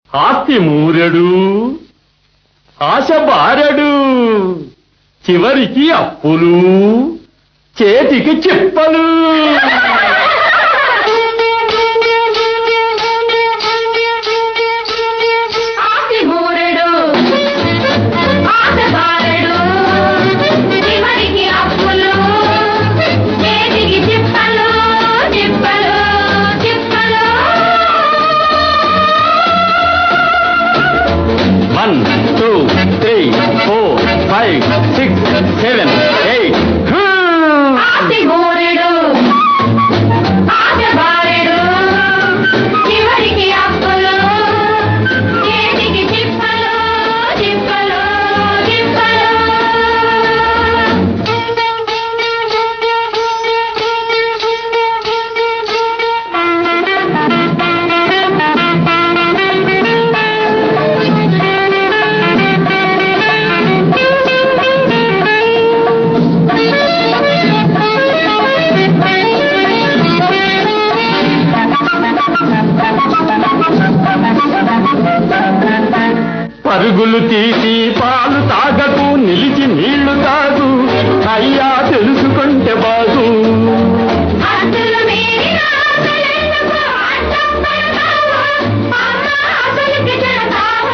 ఆస్తి మూరెడు ఆశ బారెడు చివరికి అప్పులు చేతికి చిప్పలు ఆస్తి మూరెడు ఆశ బారెడు చివరికి అప్పులు చేతికి చిప్పలు చిప్పలు చిప్పలు one two three four five six seven eight ఆస్తి మూరెడు ఆశ బారెడు చివరికి అప్పులు చేతికి చిప్పలు చిప్పలు పరుగులు తీసి పాలు తాగకు నిలిచి నీళ్లు తాగు అయ్యా తెలుసుకుంటే బాగు ఆశలు మీరిన ఆశలెందుకు అడ్డం పడతావు? అమ్మ ఆశలకి చెడతావు.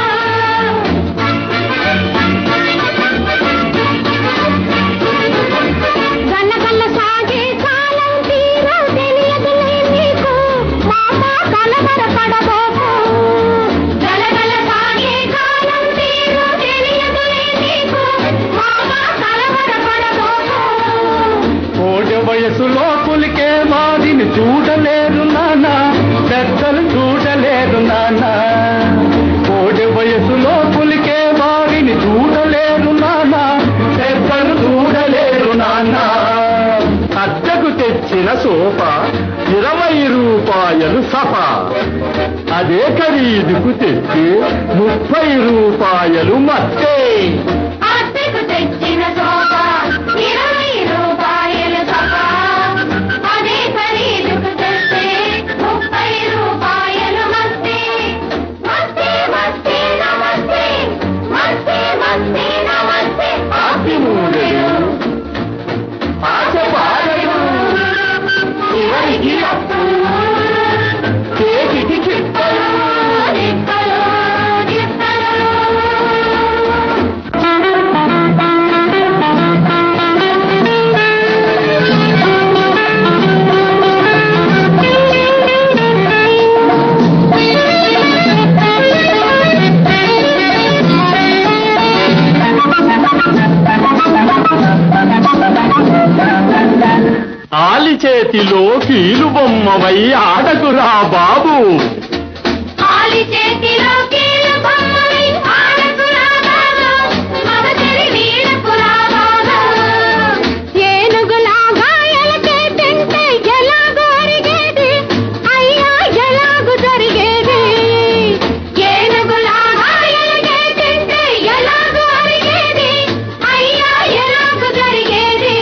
గన్నగల్ల సాగే కాలం తీరం తెలియదులే నీకు మామ కలవరపడబోకు గలగల సాగే కాలం తీరం తెలియదులే నీకు మామ కలవరపడబోకు కోటి వయసులో పులికే వారిని చూడలేరు నాన్న పెద్దలు చూడలేరు నాన్న కోటి వయసులో పులికే వారిని చూడలేరు నాన్న పెద్దలు చూడలేరు నాన్న అద్దెకు తెచ్చిన సోఫ ఇరవై రూపాయలు సఫా అదే ఖరీదుకు తెచ్చి ముప్పై రూపాయలు మత్తే అద్దెకు తెచ్చిన సోఫా ఇరవై రూపాయలు సఫా అదే ఖరీదుకు తెస్తే ముప్పై రూపాయలు మస్తే మస్తే మస్తే నమస్తే మస్తే మస్తే నమస్తే ఆస్తి మూడెడు ఆశ బారెడు చివరికి అప్పులు చేతికి చిప్పలు చిప్పలు, చిప్పలు. ఆలి చేతిలో కీలు బొమ్మవై ఆడకురా బాబు ఆలి చేతిలో కీలు బొమ్మవి ఆడకురా బాబు, మగసిరి వీడకురా బాబు. ఏనుగులాగా ఎలకే తింటే ఎలాగో అరిగేది, అయ్యా ఎలాగో జరిగేది. ఏనుగులాగా ఎలకే తింటే ఎలాగో అరిగేది, అయ్యా ఎలాగో జరిగేది.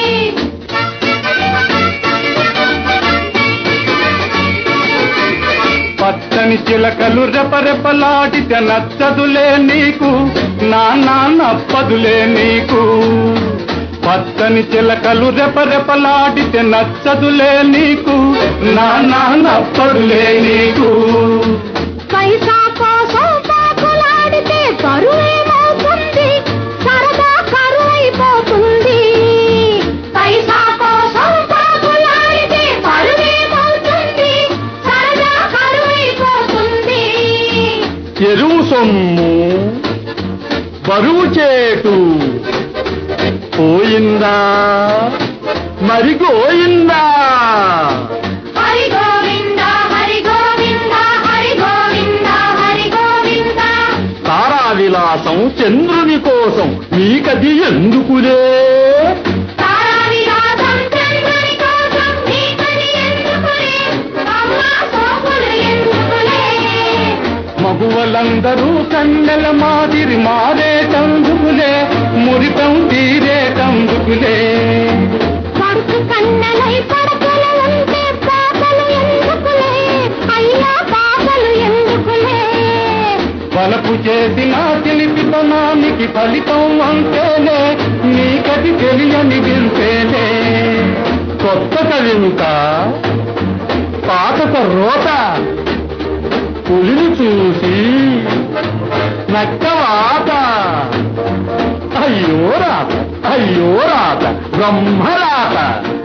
పచ్చని చిలకలు రెపరెపలాడితే నచ్చదులే నీకు నాన్న నప్పదులే నీకు పచ్చని చిలకలు రెపరెపలాడితే నచ్చదులే నీకు నాన్న నప్పదులే నీకు పైసా కోసం పాకులాడితే కరువేమవుతుంది సరదా కరువైపోతుంది పైసా కోసం పాకులాడితే కరువేమవుతుంది సరదా కరువైపోతుంది ఎరువు సొమ్ము బరువు చేటు పోయిందా మరి గోయిందా హరి గోవింద హరి గోవింద హరి గోవింద హరి గోవింద తారా విలాసం చంద్రుని కోసం మీకది ఎందుకులే తారా విలాసం చంద్రుని కోసం నీకది ఎందుకులే అమ్మ సోకులు ఎందుకులే మగువలందరూ కన్నెల మాదిరి మారే తందుకులే మురితం తీరే తందుకులే పడుకు కన్నెలై పడకలు ఉంటే పాపలు ఎందుకులే అయ్యా పాపలు ఎందుకులే వలపు చేసిన తెలిపితనానికి ఫలితం అంతేనే నీకది తెలియని వింతేనే కొత్త కవింత పాతక రోత పులిని చూసి నక్కవాత అయ్యో రాత అయ్యో రాత బ్రహ్మరాత